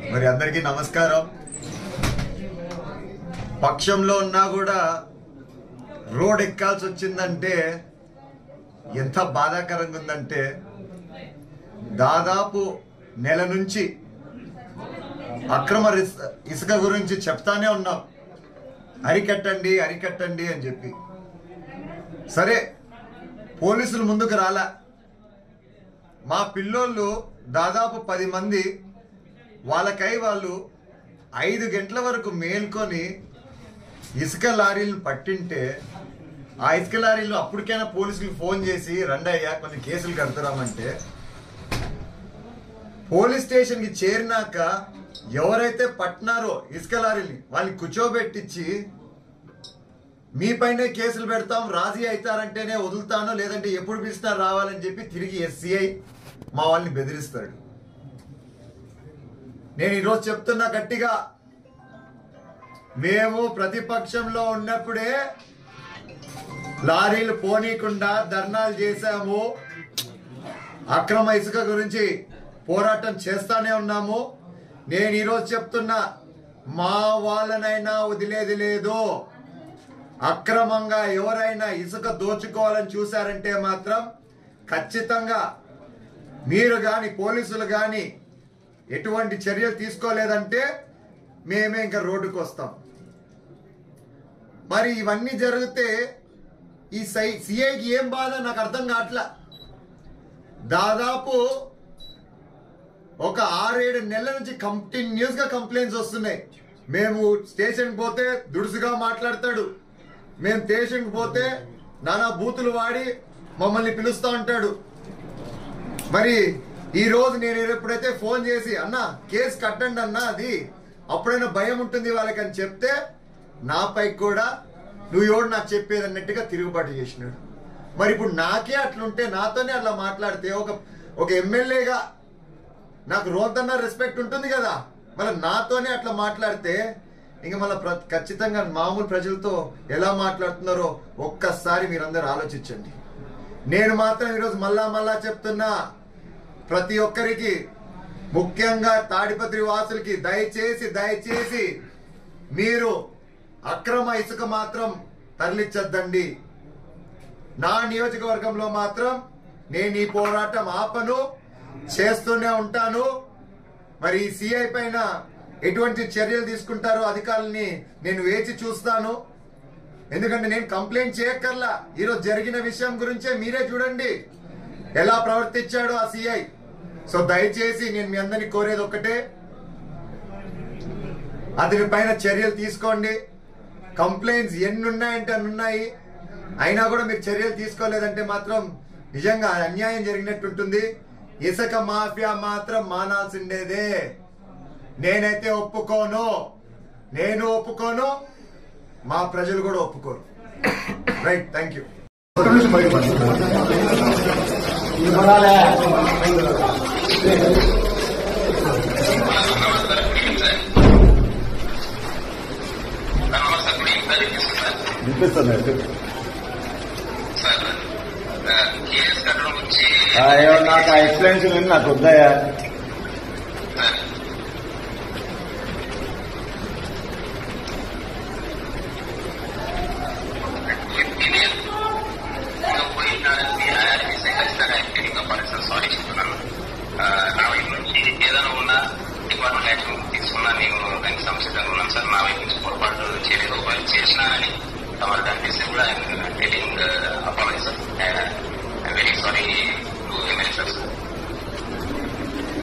మరి అందరికీ నమస్కారం పక్షంలో ఉన్నా కూడా రోడ్ ఎక్కాల్సి వచ్చిందంటే ఎంత బాధాకరంగా ఉందంటే దాదాపు నెల నుంచి అక్రమ రిస్- ఇసుక గురించి చెప్తానే ఉన్నాం అరికట్టండి అరికట్టండి అని చెప్పి సరే పోలీసులు ముందుకు రాలా మా పిల్లోళ్ళు దాదాపు పది మంది వాళ్ళకై వాళ్ళు ఐదు గంటల వరకు మేల్కొని ఇసుక లారీలను పట్టింటే ఆ ఇసుక లారీలు అప్పటికైనా పోలీసులకు ఫోన్ చేసి రండి అయ్యా కొన్ని కేసులు కడుతున్నామంటే పోలీస్ స్టేషన్కి చేరినాక ఎవరైతే పట్టినారో ఇసుక లారీని వాళ్ళని కూర్చోబెట్టించి మీ పైనే కేసులు పెడతాం రాజీ అవుతారంటేనే వదులుతాను లేదంటే ఎప్పుడు పిలిచినా రావాలని చెప్పి తిరిగి ఎస్సీఐ మా వాళ్ళని బెదిరిస్తాడు నేను ఈరోజు చెప్తున్నా గట్టిగా మేము ప్రతిపక్షంలో ఉన్నప్పుడే లారీలు పోనీకుండా ధర్నాలు చేశాము అక్రమ ఇసుక గురించి పోరాటం చేస్తానే ఉన్నాము నేను ఈరోజు చెప్తున్నా మా వాళ్ళనైనా వదిలేది లేదు అక్రమంగా ఎవరైనా ఇసుక దోచుకోవాలని చూశారంటే మాత్రం ఖచ్చితంగా మీరు కానీ పోలీసులు కానీ ఎటువంటి చర్యలు తీసుకోలేదంటే మేమే ఇంకా రోడ్డుకు వస్తాం మరి ఇవన్నీ జరిగితే ఈ సై సిఐకి ఏం బాధ నాకు అర్థం కావట్లా దాదాపు ఒక ఆరేడు నెలల నుంచి కంటిన్యూస్ గా కంప్లైంట్స్ వస్తున్నాయి మేము స్టేషన్ పోతే దుడుసుగా మాట్లాడతాడు మేము స్టేషన్కి పోతే నానా బూతులు వాడి మమ్మల్ని పిలుస్తా ఉంటాడు మరి ఈ రోజు నేను ఎప్పుడైతే ఫోన్ చేసి అన్న కేసు కట్టండి అన్న అది అప్పుడైనా భయం ఉంటుంది వాళ్ళకి అని చెప్తే నాపై కూడా నువ్వు ఎవడు నాకు చెప్పేది అన్నట్టుగా తిరుగుబాటు చేసినాడు మరి ఇప్పుడు నాకే అట్లుంటే నాతోనే అట్లా మాట్లాడితే ఒక ఒక ఎమ్మెల్యేగా నాకు రోంతన్న రెస్పెక్ట్ ఉంటుంది కదా మళ్ళీ నాతోనే అట్లా మాట్లాడితే ఇంకా మళ్ళీ ప్ర- ఖచ్చితంగా మామూలు ప్రజలతో ఎలా మాట్లాడుతున్నారో ఒక్కసారి మీరందరూ ఆలోచించండి నేను మాత్రం ఈరోజు మళ్ళా మళ్ళా చెప్తున్నా ప్రతి ఒక్కరికి ముఖ్యంగా తాడిపత్రి వాసులకి దయచేసి దయచేసి మీరు అక్రమ ఇసుక మాత్రం తరలించద్దండి నా నియోజకవర్గంలో మాత్రం నేను ఈ పోరాటం ఆపను చేస్తూనే ఉంటాను మరి ఈ సిఐ పైన ఎటువంటి చర్యలు తీసుకుంటారో అధికారులని నేను వేచి చూస్తాను ఎందుకంటే నేను కంప్లైంట్ చేయక్కర్లా ఈరోజు జరిగిన విషయం గురించే మీరే చూడండి ఎలా ప్రవర్తించాడో ఆ సిఐ సో దయచేసి నేను మీ అందరినీ కోరేది ఒక్కటే అతని పైన చర్యలు తీసుకోండి కంప్లైంట్స్ ఎన్ని ఉన్నాయంటే అన్ని ఉన్నాయి అయినా కూడా మీరు చర్యలు తీసుకోలేదంటే మాత్రం నిజంగా అన్యాయం జరిగినట్టు ఉంటుంది ఇసుక మాఫియా మాత్రం మానాల్సిండేదే నేనైతే ఒప్పుకోను నేను ఒప్పుకోను మా ప్రజలు కూడా ఒప్పుకోరు రైట్ థ్యాంక్ యూ వినిపిస్తుంది సార్ కేఎస్ కట్టడం గురించి అయ్యో నాకు ఆ ఎక్స్ప్లెనేషన్ నాకు వద్దాయా సార్ ఇది ఇంకా పోయినారని ఆర్మీసీ ఖచ్చితంగా ఇంకా పరిస్థితి సారీ చెప్తున్నాను ఆ, నా వైపు నుంచి ఏదైనా ఉన్నా డిపార్ట్మెంట్ యాక్షన్ తీసుకున్నా నేను దానికి సంసిద్ధంగా ఉన్నాను సార్ నా వైపు నుంచి పొరపాటు